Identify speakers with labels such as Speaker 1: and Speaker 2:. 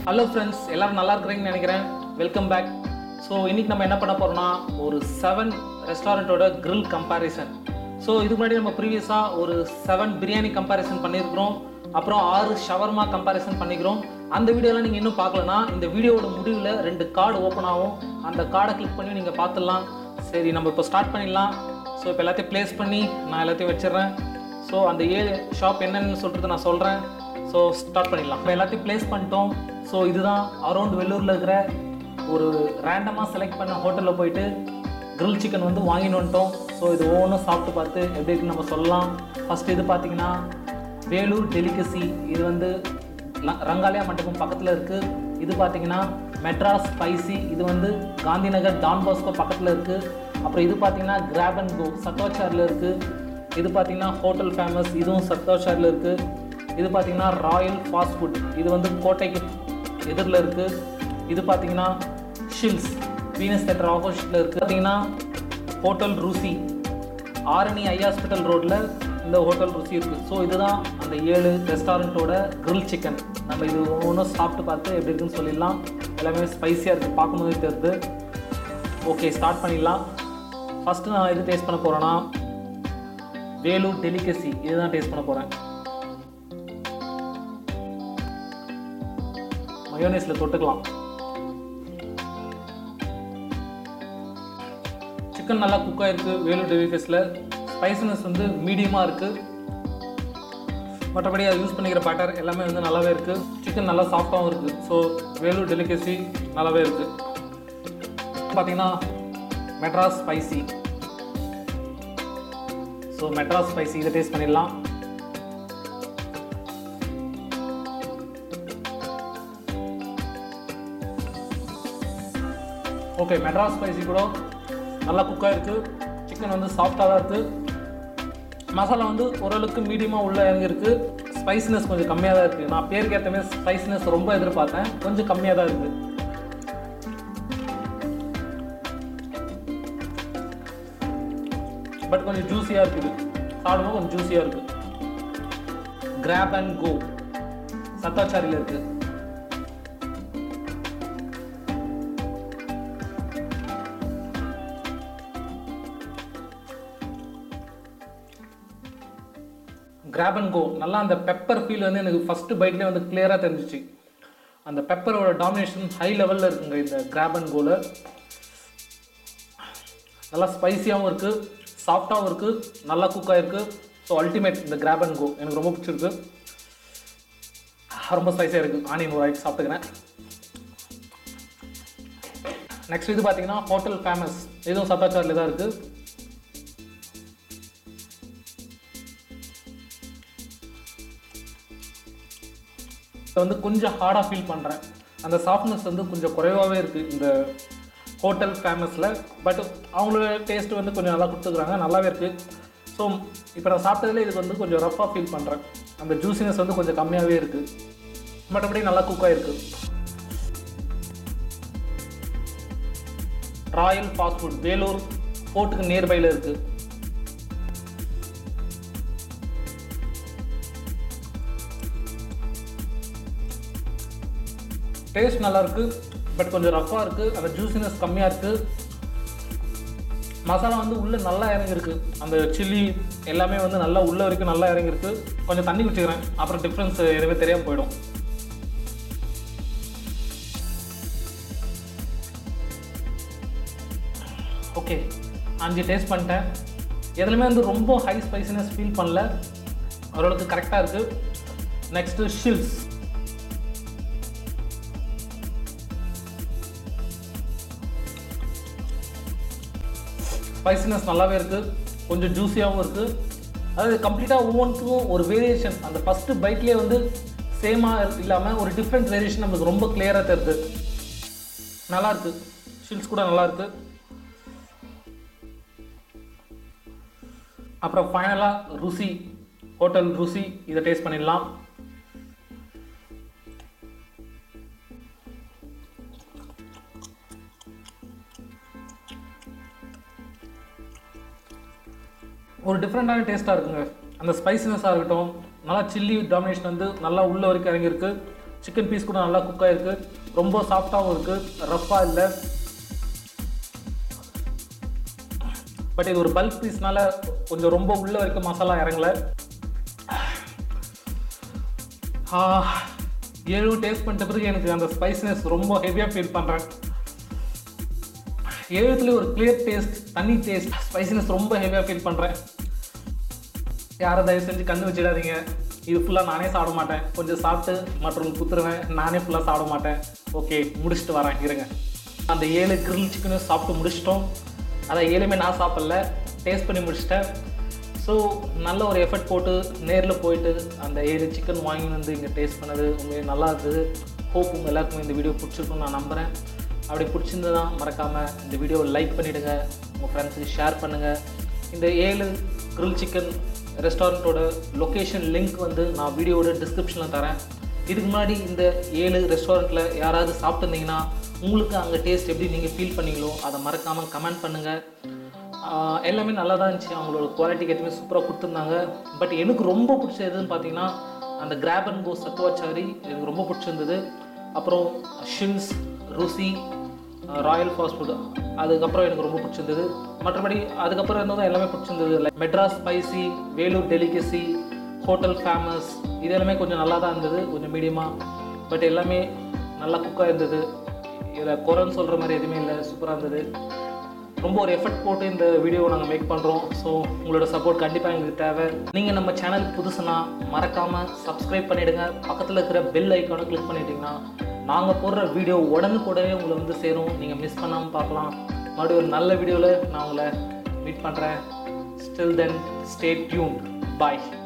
Speaker 1: hello friends எல்லாரும் நல்லா இருக்கிறீங்கன்னு நினைக்கிறேன் வெல்கம் பேக் ஸோ இன்னைக்கு நம்ம என்ன பண்ண போறோம்னா ஒரு செவன் ரெஸ்டாரண்ட்டோட grill கம்பேரிசன் ஸோ இதுக்கு முன்னாடி நம்ம ப்ரீவியஸாக ஒரு செவன் பிரியாணி கம்பேரிசன் பண்ணியிருக்கிறோம் அப்புறம் ஆறு ஷவர்மா கம்பேரிசன் பண்ணிக்கிறோம் அந்த வீடியோலாம் நீங்கள் இன்னும் பார்க்கலனா இந்த வீடியோவோட முடிவில் ரெண்டு கார்டு ஓப்பன் ஆகும் அந்த கார்டை கிளிக் பண்ணி நீங்கள் பார்த்துடலாம் சரி நம்ம இப்போ ஸ்டார்ட் பண்ணிடலாம் ஸோ இப்போ எல்லாத்தையும் ப்ளேஸ் பண்ணி நான் எல்லாத்தையும் வச்சிடுறேன் ஸோ அந்த ஏழு ஷாப் என்னன்னு சொல்கிறது நான் சொல்கிறேன் ஸோ ஸ்டார்ட் பண்ணிடலாம் இப்போ எல்லாத்தையும் ப்ளேஸ் பண்ணிட்டோம் ஸோ இதுதான் அரௌண்ட் வெள்ளூரில் இருக்கிற ஒரு ரேண்டமாக செலக்ட் பண்ண ஹோட்டலில் போயிட்டு grill சிக்கன் வந்து வாங்கின்னு வந்துட்டோம் ஸோ இது ஒவ்வொன்றும் சாப்பிட்டு பார்த்து எப்படி இருக்குன்னு நம்ம சொல்லலாம் ஃபஸ்ட் இது பார்த்தீங்கன்னா வேலூர் டெலிகசி இது வந்து ல- ரங்காலயா மண்டபம் பக்கத்தில் இருக்குது இது பார்த்தீங்கன்னா மெட்ராஸ் ஸ்பைசி இது வந்து காந்திநகர் டான் பாஸ்கோ பக்கத்தில் இருக்குது அப்புறம் இது பார்த்தீங்கன்னா கிராப் அண்ட் கோ சத்தோச்சாரில் இருக்குது இது பார்த்தீங்கன்னா ஹோட்டல் ஃபேமஸ் இதுவும் சத்தோஷாரில் இருக்குது இது பார்த்தீங்கன்னா ராயல் ஃபாஸ்ட் ஃபுட் இது வந்து கோட்டைக்கு எதிரில் இருக்குது இது பார்த்தீங்கன்னா ஷில்ஸ் வீனஸ் தேட்டர் ஆப்போசிட்டில் இருக்குது பார்த்தீங்கன்னா ஹோட்டல் ருசி ஆரணி ஐ ஹாஸ்பிட்டல் ரோட்டில் இந்த ஹோட்டல் ருசி இருக்குது ஸோ இதுதான் அந்த ஏழு ரெஸ்டாரண்ட்டோட grill சிக்கன் நம்ம இது ஒவ்வொன்றும் சாப்பிட்டு பார்த்து எப்படி இருக்குன்னு சொல்லிடலாம் எல்லாமே ஸ்பைஸியாக இருக்குது பார்க்கும்போதே தெரியுது ஓகே ஸ்டார்ட் பண்ணிடலாம் ஃபஸ்ட்டு நான் எது டேஸ்ட் பண்ண போகிறேன்னா வேலூர் டெலிகசி இதுதான் டேஸ்ட் பண்ண போகிறேன் மயோனைஸில் தொட்டுக்கலாம் சிக்கன் நல்லா குக் ஆயிருக்கு வேலூர் டெலிகஸில் ஸ்பைசினஸ் வந்து மீடியமாக இருக்குது மற்றபடி அது யூஸ் பண்ணிக்கிற பேட்டர் எல்லாமே வந்து நல்லாவே இருக்குது சிக்கன் நல்லா சாஃப்டாகவும் இருக்குது ஸோ வேலூர் டெலிகசி நல்லாவே இருக்குது பார்த்தீங்கன்னா Madras spicy so Madras spicy இதை டேஸ்ட் பண்ணிடலாம் ஓகே மெட்ராஸ் ஸ்பைசி கூட நல்லா குக்காக இருக்குது சிக்கன் வந்து சாஃப்டாக தான் இருக்குது மசாலா வந்து ஓரளவுக்கு மீடியமாக உள்ள இறங்கியிருக்கு ஸ்பைசினஸ் கொஞ்சம் கம்மியாக தான் இருக்குது நான் பேருக்கு ஏற்ற மாதிரி ஸ்பைசினஸ் ரொம்ப எதிர்பார்த்தேன் கொஞ்சம் கம்மியாக தான் இருக்குது பட் கொஞ்சம் ஜூஸியாக இருக்குது சாப்பிடும்போது கொஞ்சம் ஜூஸியாக இருக்குது கிராப் அண்ட் கோ சத்தாச்சாரியில் இருக்குது கிராப் அண்ட் கோ நல்லா அந்த பெப்பர் ஃபீல் வந்து எனக்கு ஃபஸ்ட்டு பைட்லேயே வந்து கிளியராக தெரிஞ்சிச்சு அந்த பெப்பரோட டாமினேஷன் ஹை லெவலில் இருக்குங்க இந்த கிராப் அண்ட் கோவில் நல்லா ஸ்பைசியாகவும் இருக்குது சாஃப்டாகவும் இருக்குது நல்லா குக்காக இருக்குது ஸோ அல்டிமேட் இந்த கிராப் அண்ட் கோ எனக்கு ரொம்ப பிடிச்சிருக்கு ரொம்ப ஸ்பைஸியாக இருக்குது ஆனியன் ஒரு ஆயிட்டு சாப்பிட்டுக்கிறேன் நெக்ஸ்ட் இது பார்த்தீங்கன்னா ஹோட்டல் ஃபேமஸ் இதுவும் சத்தாச்சாரில் தான் இருக்குது இதை வந்து கொஞ்சம் ஹார்டாக ஃபீல் பண்ணுறேன் அந்த சாஃப்ட்னஸ் வந்து கொஞ்சம் குறைவாகவே இருக்குது இந்த ஹோட்டல் ஃபேமஸில் பட் அவங்களோட டேஸ்ட் வந்து கொஞ்சம் நல்லா கொடுத்துக்குறாங்க நல்லாவே இருக்குது ஸோ இப்போ நான் சாப்பிட்டதுல இதுக்கு வந்து கொஞ்சம் ரஃப்பாக ஃபீல் பண்ணுறேன் அந்த ஜூசினஸ் வந்து கொஞ்சம் கம்மியாகவே இருக்குது மற்றபடி நல்லா குக்காக இருக்குது ராயல் ஃபாஸ்ட் ஃபுட் வேலூர் ஃபோர்ட்டுக்கு நியர்பையில் இருக்குது டேஸ்ட் நல்லா இருக்கு பட் கொஞ்சம் ரஃப்பாக இருக்கு அந்த ஜூசினஸ் கம்மியாக இருக்கு மசாலா வந்து உள்ளே நல்லா இறங்கியிருக்கு அந்த சில்லி எல்லாமே வந்து நல்லா உள்ள வரைக்கும் நல்லா இறங்கியிருக்கு கொஞ்சம் தண்ணி குடிச்சுக்கிறேன் அப்புறம் டிஃப்ரென்ஸ் எதுவுமே தெரியாமல் போயிடும் ஓகே அஞ்சு டேஸ்ட் பண்ணிட்டேன் எதுலையுமே வந்து ரொம்ப ஹை ஸ்பைசினஸ் ஃபீல் பண்ணல ஓரளவுக்கு கரெக்டாக இருக்குது நெக்ஸ்ட்டு ஷில்ஸ் ஸ்பைசினஸ் நல்லாவே இருக்குது கொஞ்சம் ஜூஸியாகவும் இருக்குது அதாவது கம்ப்ளீட்டாக ஒவ்வொன்றுக்கும் ஒரு வேரியேஷன் அந்த ஃபஸ்ட்டு பைட்லேயே வந்து சேமாக இல்லாமல் ஒரு டிஃப்ரெண்ட் வேரியேஷன் நமக்கு ரொம்ப கிளியராக தெரியுது நல்லா இருக்கு ஷில்ஸ் கூட நல்லா இருக்கு அப்புறம் ஃபைனலாக ருசி ஹோட்டல் ருசி இதை டேஸ்ட் பண்ணிடலாம் ஒரு டிஃப்ரெண்ட்டான டேஸ்ட்டாக இருக்குங்க அந்த ஸ்பைசினஸாக இருக்கட்டும் நல்லா சில்லி டாமினேஷன் வந்து நல்லா உள்ள வரைக்கும் இறங்கியிருக்கு சிக்கன் பீஸ் கூட நல்லா குக் ஆகிருக்கு ரொம்ப சாஃப்டாகவும் இருக்குது ரஃப்பாக இல்லை பட் இது ஒரு பல்க் பீஸ்னால கொஞ்சம் ரொம்ப உள்ள வரைக்கும் மசாலா இறங்கல ஆ, ஏழு டேஸ்ட் பண்ணிட்ட பிறகு எனக்கு அந்த ஸ்பைசினஸ் ரொம்ப ஹெவியாக ஃபீல் பண்ணுறேன் ஏழுத்துலேயே ஒரு கிளியர் டேஸ்ட் தண்ணி டேஸ்ட் ஸ்பைசினஸ் ரொம்ப ஹெவியாக ஃபீல் பண்ணுறேன் யாரை தயவு செஞ்சு கண்ணு வச்சிடாதீங்க இது ஃபுல்லாக நானே சாப்பிட மாட்டேன் கொஞ்சம் சாப்பிட்டு மற்றவங்களுக்கு குத்துருவேன் நானே ஃபுல்லாக சாப்பிட மாட்டேன் ஓகே முடிச்சுட்டு வரேன் இருங்க அந்த ஏழு கிரில் சிக்கனும் சாப்பிட்டு முடிச்சிட்டோம் அதை ஏழுமே நான் சாப்பிடல டேஸ்ட் பண்ணி முடிச்சிட்டேன் ஸோ நல்ல ஒரு எஃபர்ட் போட்டு நேரில் போயிட்டு அந்த ஏழு சிக்கன் வாங்கி வந்து இங்கே டேஸ்ட் பண்ணது உண்மையாக நல்லா இருந்தது ஹோப் உங்கள் எல்லாருக்குமே இந்த வீடியோ பிடிச்சிருக்கும்னு நான் நம்புகிறேன் அப்படி பிடிச்சிருந்ததுன்னா மறக்காமல் இந்த வீடியோவை லைக் பண்ணிவிடுங்க உங்கள் ஃப்ரெண்ட்ஸுக்கு ஷேர் பண்ணுங்கள் இந்த ஏழு grill சிக்கன் ரெஸ்டாரண்ட்டோட லொக்கேஷன் லிங்க் வந்து நான் வீடியோவோட டிஸ்கிரிப்ஷனில் தரேன் இதுக்கு முன்னாடி இந்த ஏழு ரெஸ்டாரண்ட்டில் யாராவது சாப்பிட்டுருந்தீங்கன்னா உங்களுக்கு அங்கே டேஸ்ட் எப்படி நீங்கள் ஃபீல் பண்ணீங்களோ அதை மறக்காமல் கமெண்ட் பண்ணுங்கள் ஆஹ் எல்லாமே நல்லா தான் இருந்துச்சு அவங்களோட குவாலிட்டிக்கு எதுவுமே சூப்பராக கொடுத்துருந்தாங்க பட் எனக்கு ரொம்ப பிடிச்சது எதுன்னு பார்த்தீங்கன்னா அந்த கிராப் அண்ட் கோ சத்துவாச்சாரி எனக்கு ரொம்ப பிடிச்சிருந்தது அப்புறம் ஷின்ஸ் ருசி ராயல் ஃபாஸ்ட் ஃபுட் அதுக்கப்புறம் எனக்கு ரொம்ப பிடிச்சிருந்தது மற்றபடி அதுக்கப்புறம் இருந்ததும் எல்லாமே பிடிச்சிருந்தது like Madras spicy Vellore delicacy hotel famous இது எல்லாமே கொஞ்சம் நல்லா தான் இருந்தது கொஞ்சம் மீடியமாக பட் எல்லாமே நல்லா குக்காக இருந்தது இதில் குறைன்னு சொல்கிற மாதிரி எதுவுமே இல்லை சூப்பராக இருந்தது ரொம்ப ஒரு எஃபர்ட் போட்டு இந்த வீடியோவை நாங்கள் மேக் பண்ணுறோம் ஸோ உங்களோட சப்போர்ட் கண்டிப்பாக எங்களுக்கு தேவை நீங்கள் நம்ம சேனலுக்கு புதுசுனா மறக்காமல் சப்ஸ்கிரைப் பண்ணிவிடுங்க பக்கத்தில் இருக்கிற பெல் ஐக்கானை கிளிக் பண்ணிட்டீங்கன்னா நாங்கள் போடுற வீடியோ உடனுக்குடனே உங்களை வந்து சேரும் நீங்கள் மிஸ் பண்ணாமல் பார்க்கலாம் மறுபடியும் ஒரு நல்ல வீடியோவில் நான் உங்களை மீட் பண்ணுறேன் ஸ்டில் தென் ஸ்டே டியூன் பாய்